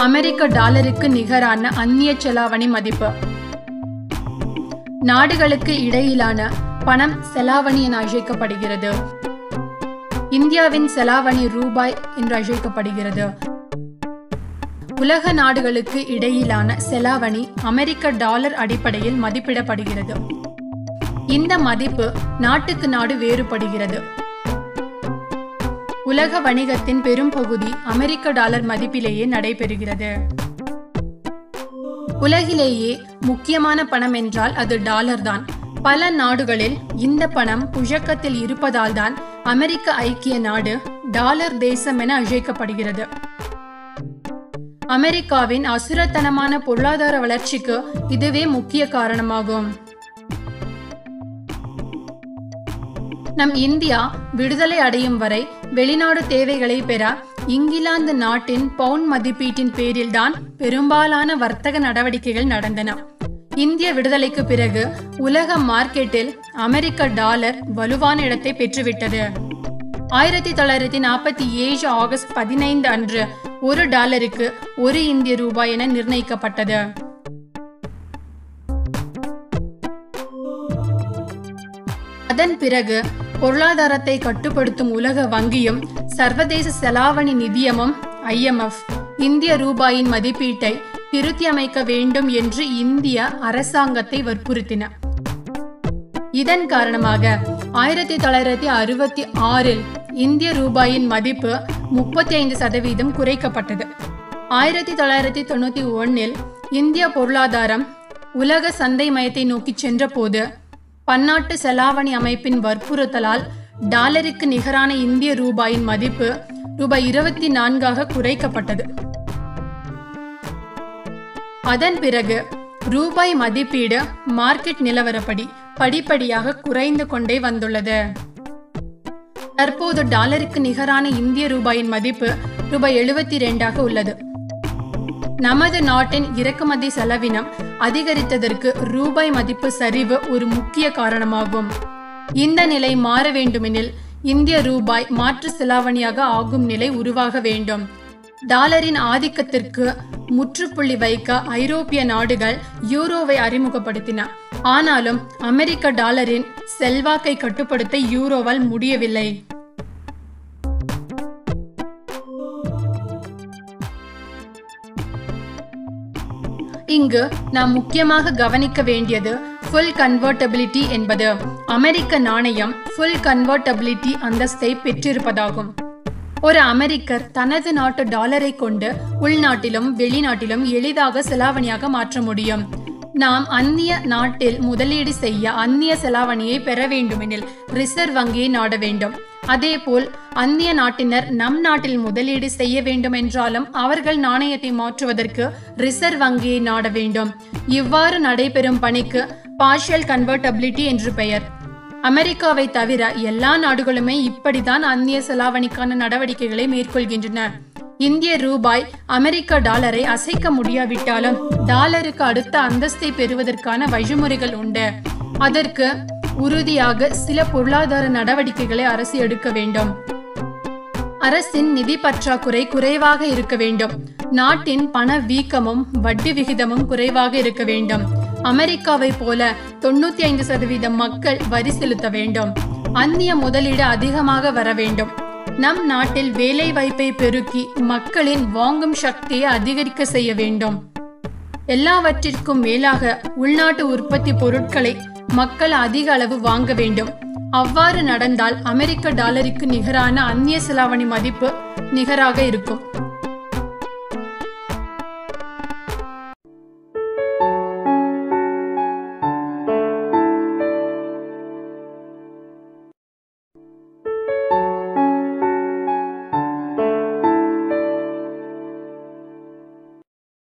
அமெரிக்க டாலருக்கு நிகரான அந்நிய செலாவணி மதிப்பு நாடுகளுக்கு இடையிலான பணம் செலாவணி என அழைக்கப்படுகிறது இந்தியாவின் செலாவணி ரூபாய் என்று அழைக்கப்படுகிறது உலக நாடுகளுக்கு இடையிலான செலாவணி அமெரிக்க டாலர் அடிப்படையில் மதிப்பிடப்படுகிறது இந்த மதிப்பு நாட்டுக்கு நாடு வேறுபடுகிறது உலக வணிகத்தின் பெரும் பகுதி அமெரிக்க டாலர் மதிப்பிலேயே நடைபெறுகிறது உலகிலேயே முக்கியமான பணம் என்றால் அது டாலர் தான் பல நாடுகளில் இந்த பணம் புழக்கத்தில் இருப்பதால் தான் அமெரிக்க ஐக்கிய நாடு டாலர் தேசம் என அழைக்கப்படுகிறது அமெரிக்காவின் அசுரத்தனமான பொருளாதார வளர்ச்சிக்கு இதுவே முக்கிய காரணமாகும் நம் இந்தியா விடுதலை அடையும் வரை வெளிநாடு தேவைகளை பெற இங்கிலாந்து நாட்டின் பவுண்ட் மதிப்பீட்டின் பேரில்தான் பெரும்பாலான வர்த்தக நடவடிக்கைகள் நடந்தன இந்திய விடுதலைக்கு பிறகு உலக மார்க்கெட்டில் அமெரிக்க டாலர் வலுவான இடத்தை பெற்றுவிட்டது ஆயிரத்தி தொள்ளாயிரத்தி நாற்பத்தி ஏழு ஆகஸ்ட் பதினைந்து அன்று ஒரு டாலருக்கு ஒரு இந்திய ரூபாய் என நிர்ணயிக்கப்பட்டது அதன் பிறகு பொருளாதாரத்தை கட்டுப்படுத்தும் உலக வங்கியும் சர்வதேச செலாவணி நிதியமும் ஐஎம்எஃப் இந்திய ரூபாயின் மதிப்பீட்டை திருத்தி அமைக்க வேண்டும் என்று இந்திய அரசாங்கத்தை வற்புறுத்தின இதன் காரணமாக ஆயிரத்தி தொள்ளாயிரத்தி அறுபத்தி ஆறில் இந்திய ரூபாயின் மதிப்பு முப்பத்தி ஐந்து சதவீதம் குறைக்கப்பட்டது ஆயிரத்தி தொள்ளாயிரத்தி தொண்ணூத்தி ஒன்னில் இந்திய பொருளாதாரம் உலக சந்தை மையத்தை நோக்கி சென்றபோது பன்னாட்டு செலாவணி அமைப்பின் வற்புறுத்தலால் டாலருக்கு நிகரான இந்திய ரூபாயின் மதிப்பு ரூபாய் இருபத்தி நான்காக குறைக்கப்பட்டது அதன் பிறகு ரூபாய் மதிப்பீடு மார்க்கெட் நிலவரப்படி படிப்படியாக குறைந்து கொண்டே வந்துள்ளது தற்போது டாலருக்கு நிகரான இந்திய ரூபாயின் மதிப்பு ரூபாய் எழுபத்தி ரெண்டாக உள்ளது நமது நாட்டின் இறக்குமதி செலவினம் அதிகரித்ததற்கு ரூபாய் மதிப்பு சரிவு ஒரு முக்கிய காரணமாகும் இந்த நிலை மாற வேண்டுமெனில் இந்திய ரூபாய் மாற்று செலாவணியாக ஆகும் நிலை உருவாக வேண்டும் டாலரின் ஆதிக்கத்திற்கு முற்றுப்புள்ளி வைக்க ஐரோப்பிய நாடுகள் யூரோவை அறிமுகப்படுத்தின ஆனாலும் அமெரிக்க டாலரின் செல்வாக்கை கட்டுப்படுத்த யூரோவால் முடியவில்லை இங்கு நாம் முக்கியமாக கவனிக்க வேண்டியது ஃபுல் கன்வெர்டபிலிட்டி என்பது அமெரிக்க நாணயம் ஃபுல் கன்வெர்டபிலிட்டி அந்தஸ்தை பெற்றிருப்பதாகும் ஒரு அமெரிக்கர் தனது நாட்டு டாலரை கொண்டு உள்நாட்டிலும் வெளிநாட்டிலும் எளிதாக செலாவணியாக மாற்ற முடியும் நாம் அந்நிய நாட்டில் முதலீடு செய்ய அந்நிய செலாவணியை பெற வேண்டுமெனில் ரிசர்வ் வங்கியை நாட வேண்டும் அதேபோல் அந்நிய நாட்டினர் நம் நாட்டில் முதலீடு செய்ய வேண்டும் என்றாலும் அவர்கள் நாணயத்தை மாற்றுவதற்கு ரிசர்வ் வங்கியை நாட வேண்டும் இவ்வாறு நடைபெறும் பணிக்கு பார்ஷியல் கன்வெர்டபிலிட்டி என்று பெயர் அமெரிக்காவை தவிர எல்லா நாடுகளுமே இப்படித்தான் அந்நிய செலாவணிக்கான நடவடிக்கைகளை மேற்கொள்கின்றன இந்திய ரூபாய் அமெரிக்க டாலரை அசைக்க முடியாவிட்டாலும் டாலருக்கு அடுத்த அந்தஸ்தை பெறுவதற்கான வழிமுறைகள் உண்டு அதற்கு உறுதியாக சில பொருளாதார நடவடிக்கைகளை அரசு எடுக்க வேண்டும் அரசின் நிதி பற்றாக்குறை குறைவாக இருக்க வேண்டும் நாட்டின் பண வீக்கமும் வட்டி விகிதமும் குறைவாக இருக்க வேண்டும் அமெரிக்காவை போல தொண்ணூத்தி ஐந்து சதவீதம் மக்கள் வரி செலுத்த வேண்டும் அந்நிய முதலீடு அதிகமாக வர வேண்டும் நம் நாட்டில் வேலை வாய்ப்பை பெருக்கி மக்களின் வாங்கும் சக்தியை அதிகரிக்க செய்ய வேண்டும் எல்லாவற்றிற்கும் மேலாக உள்நாட்டு உற்பத்தி பொருட்களை மக்கள் அதிக அளவு வாங்க வேண்டும் அவ்வாறு நடந்தால் அமெரிக்க டாலருக்கு நிகரான அந்நிய செலாவணி மதிப்பு நிகராக இருக்கும்